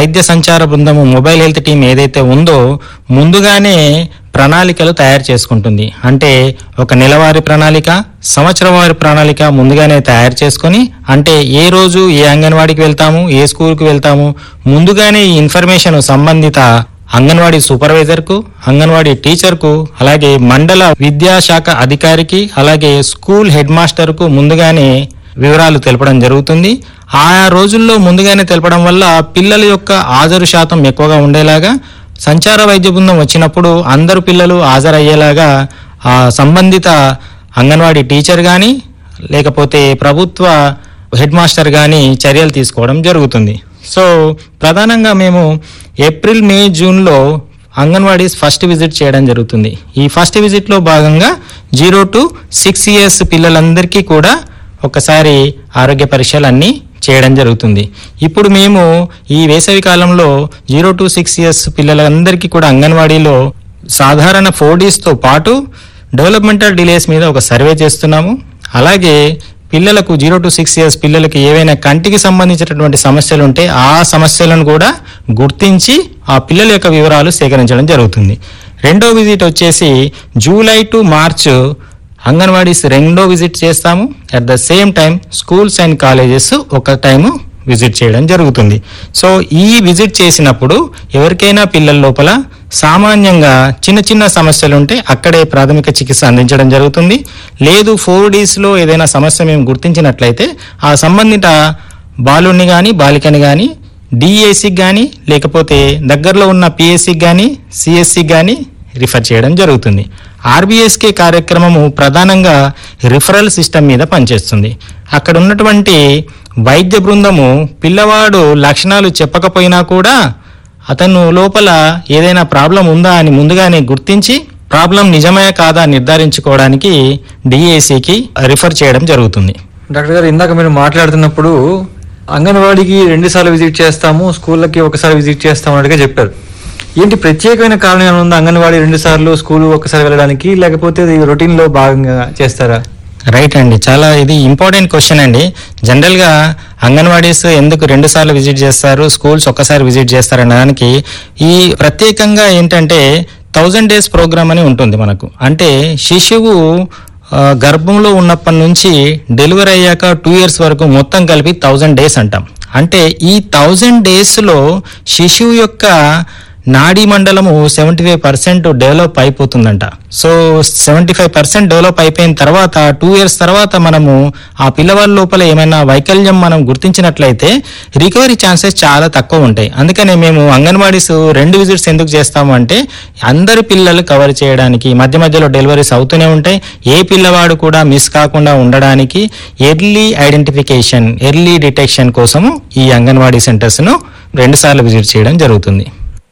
వైద్య సంచార బృందము mobile health team ఏదైతే ఉందో ముందుగానే ప్రణాళికలు తయారు చేసుకుంటుంది అంటే ఒక నెలవారీ ప్రణాళిక సంవత్సరం వారి ప్రణాళిక ముందుగానే తయారు చేసుకొని అంటే ఏ రోజు ఏ అంగన్వాడికి వెళ్తాము ఏ స్కూల్కి వెళ్తాము ముందుగానే ఈ ఇన్ఫర్మేషన్ సంబంధిత అంగన్వాడీ సూపర్వైజర్కు అంగన్వాడీ టీచర్కు అలాగే మండల విద్యాశాఖ అధికారికి అలాగే స్కూల్ హెడ్ మాస్టర్కు ముందుగానే వివరాలు తెలపడం జరుగుతుంది ఆయా రోజుల్లో ముందుగానే తెలపడం వల్ల పిల్లల యొక్క హాజరు శాతం ఎక్కువగా ఉండేలాగా సంచార వైద్య బృందం వచ్చినప్పుడు అందరు పిల్లలు హాజరయ్యేలాగా ఆ సంబంధిత అంగన్వాడీ టీచర్ కానీ లేకపోతే ప్రభుత్వ హెడ్ మాస్టర్ కానీ చర్యలు తీసుకోవడం జరుగుతుంది సో ప్రధానంగా మేము ఏప్రిల్ మే జూన్లో అంగన్వాడీస్ ఫస్ట్ విజిట్ చేయడం జరుగుతుంది ఈ ఫస్ట్ విజిట్లో భాగంగా జీరో టు సిక్స్ ఇయర్స్ పిల్లలందరికీ కూడా ఒకసారి ఆరోగ్య పరీక్షలు అన్నీ చేయడం జరుగుతుంది ఇప్పుడు మేము ఈ వేసవి కాలంలో జీరో టు సిక్స్ ఇయర్స్ పిల్లలందరికీ కూడా అంగన్వాడీలో సాధారణ ఫోర్ తో పాటు డెవలప్మెంటల్ డిలేస్ మీద ఒక సర్వే చేస్తున్నాము అలాగే పిల్లలకు జీరో టు సిక్స్ ఇయర్స్ పిల్లలకి ఏవైనా కంటికి సంబంధించినటువంటి సమస్యలు ఉంటే ఆ సమస్యలను కూడా గుర్తించి ఆ పిల్లల యొక్క వివరాలు సేకరించడం జరుగుతుంది రెండో విజిట్ వచ్చేసి జూలై టు మార్చ్ అంగన్వాడీస్ రెండో విజిట్ చేస్తాము at the same time schools and colleges ఒక టైము విజిట్ చేయడం జరుగుతుంది సో ఈ విజిట్ చేసినప్పుడు ఎవరికైనా పిల్లల లోపల సామాన్యంగా చిన్న చిన్న సమస్యలు ఉంటే అక్కడే ప్రాథమిక చికిత్స అందించడం జరుగుతుంది లేదు ఫోర్ డేస్లో ఏదైనా సమస్య మేము గుర్తించినట్లయితే ఆ సంబంధిత బాలుని కానీ బాలికని కానీ డిఏసికి కానీ లేకపోతే దగ్గరలో ఉన్న పిఎస్సికి కానీ సిఎస్సికి కానీ రిఫర్ చేయడం జరుగుతుంది ఆర్బిఎస్కే కార్యక్రమము ప్రధానంగా రిఫరల్ సిస్టమ్ మీద పనిచేస్తుంది అక్కడ ఉన్నటువంటి వైద్య బృందము పిల్లవాడు లక్షణాలు చెప్పకపోయినా కూడా అతను లోపల ఏదైనా ప్రాబ్లం ఉందా అని ముందుగానే గుర్తించి ప్రాబ్లం నిజమే కాదా నిర్ధారించుకోవడానికి డిఏసికి రిఫర్ చేయడం జరుగుతుంది డాక్టర్ గారు ఇందాక మీరు మాట్లాడుతున్నప్పుడు అంగన్వాడీకి రెండు సార్లు విజిట్ చేస్తాము స్కూళ్ళకి ఒకసారి విజిట్ చేస్తాము అన్నట్టుగా చెప్పారు ఏంటి ప్రత్యేకమైన కారణం ఏమైనా ఉందా అంగన్వాడీ రెండు సార్లు స్కూల్ ఒకసారి వెళ్ళడానికి లేకపోతే ఇది రొటీన్ లో భాగంగా చేస్తారా రైట్ అండి చాలా ఇది ఇంపార్టెంట్ క్వశ్చన్ అండి జనరల్ గా అంగన్వాడీస్ ఎందుకు రెండు సార్లు విజిట్ చేస్తారు స్కూల్స్ ఒక్కసారి విజిట్ చేస్తారు అనడానికి ఈ ప్రత్యేకంగా ఏంటంటే థౌజండ్ డేస్ ప్రోగ్రామ్ అని ఉంటుంది మనకు అంటే శిశువు ఆ, గర్భంలో ఉన్నప్పటి నుంచి డెలివరీ అయ్యాక టూ ఇయర్స్ వరకు మొత్తం కలిపి థౌజండ్ డేస్ అంటాం అంటే ఈ థౌజండ్ డేస్లో శిశువు యొక్క నాడీ మండలము సెవెంటీ ఫైవ్ పర్సెంట్ డెవలప్ అయిపోతుందంట so seventy five percent develop అయిపోయిన తర్వాత టూ ఇయర్స్ తర్వాత మనము ఆ పిల్లవాళ్ళ లోపల ఏమైనా వైకల్యం మనం గుర్తించినట్లయితే రికవరీ ఛాన్సెస్ చాలా తక్కువ ఉంటాయి అందుకనే మేము అంగన్వాడీస్ రెండు విజిట్స్ ఎందుకు చేస్తాము అంటే అందరి పిల్లలు కవర్ చేయడానికి మధ్య మధ్యలో డెలివరీస్ అవుతూనే ఉంటాయి ఏ పిల్లవాడు కూడా మిస్ కాకుండా ఉండడానికి ఎర్లీ ఐడెంటిఫికేషన్ ఎర్లీ డిటెక్షన్ కోసము ఈ అంగన్వాడీ సెంటర్స్ను రెండుసార్లు విజిట్ చేయడం జరుగుతుంది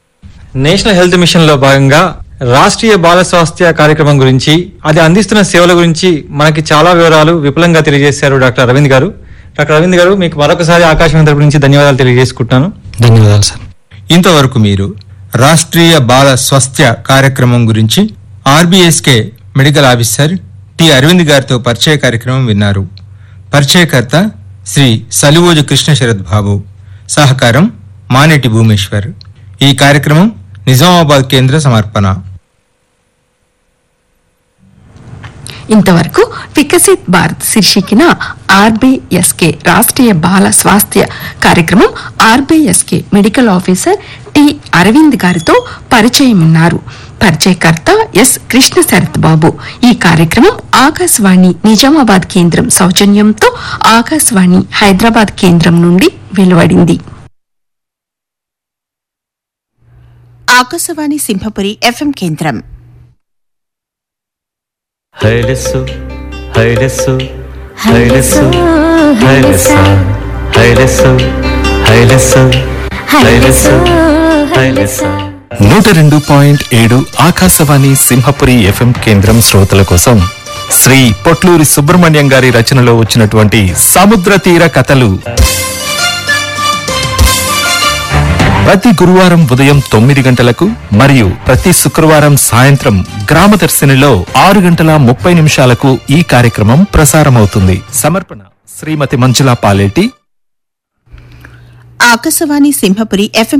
నేషనల్ హెల్త్ మిషన్ లో భాగంగా రాష్ట్రీయ బాల స్వాస్థ్య కార్యక్రమం గురించి అది అందిస్తున్న సేవల గురించి మనకి చాలా వివరాలు విపులంగా తెలియజేశారు డాక్టర్ అరవింద్ గారు డాక్టర్ అరవింద్ గారు మీకు మరొకసారి ఆకాశవాణి తరపు నుంచి ధన్యవాదాలు తెలియజేసుకుంటున్నాను ధన్యవాదాలు సార్ ఇంతవరకు మీరు రాష్ట్రీయ బాల స్వాస్థ్య కార్యక్రమం గురించి RBSK medical officer T Aravind గారితో పరిచయ కార్యక్రమం విన్నారు పరిచయకర్త శ్రీ సలివోజు కృష్ణ శరత్ బాబు సహకారం మానేటి భూమేశ్వర్ ఈ కార్యక్రమం నిజామాబాద్ కేంద్ర సమర్పణ ఇంతవరకు వికసిత్ భారత్ శీర్షికన RBSK Rashtriya Bala Swasthya Karyakramam RBSK medical officer T Aravind గారితో పరిచయం ఉన్నారు పరిచయకర్త ఎస్ కృష్ణ శరత్ బాబు ఈ కార్యక్రమం ఆకాశవాణి నిజామాబాద్ కేంద్రం సౌజన్యంతో ఆకాశవాణి హైదరాబాద్ కేంద్రం నుండి వెలువడింది ఆకాశవాణి సింహపురి ఎఫ్ఎం కేంద్రం హైలెస్సు హైలెస్సు హైలెస్సు హైలెస్స హైలెస్సు హైలెస్సు హైలెస్సు హైలెస్స నూట రెండు పాయింట్ ఏడు ఆకాశవాణి సింహపురి ఎఫ్ఎం కేంద్రం శ్రోతల కోసం శ్రీ పొట్లూరి సుబ్రహ్మణ్యం గారి రచనలో వచ్చినటువంటి సముద్ర తీర కథలు ప్రతి గురువారం ఉదయం తొమ్మిది గంటలకు మరియు ప్రతి శుక్రవారం సాయంత్రం గ్రామదర్శినిలో ఆరు గంటల ముప్పై నిమిషాలకు ఈ కార్యక్రమం ప్రసారమవుతుంది సమర్పణ శ్రీమతి మంజులా పాలేటి ఆకాశవాణి సింహపురి ఎఫ్ఎం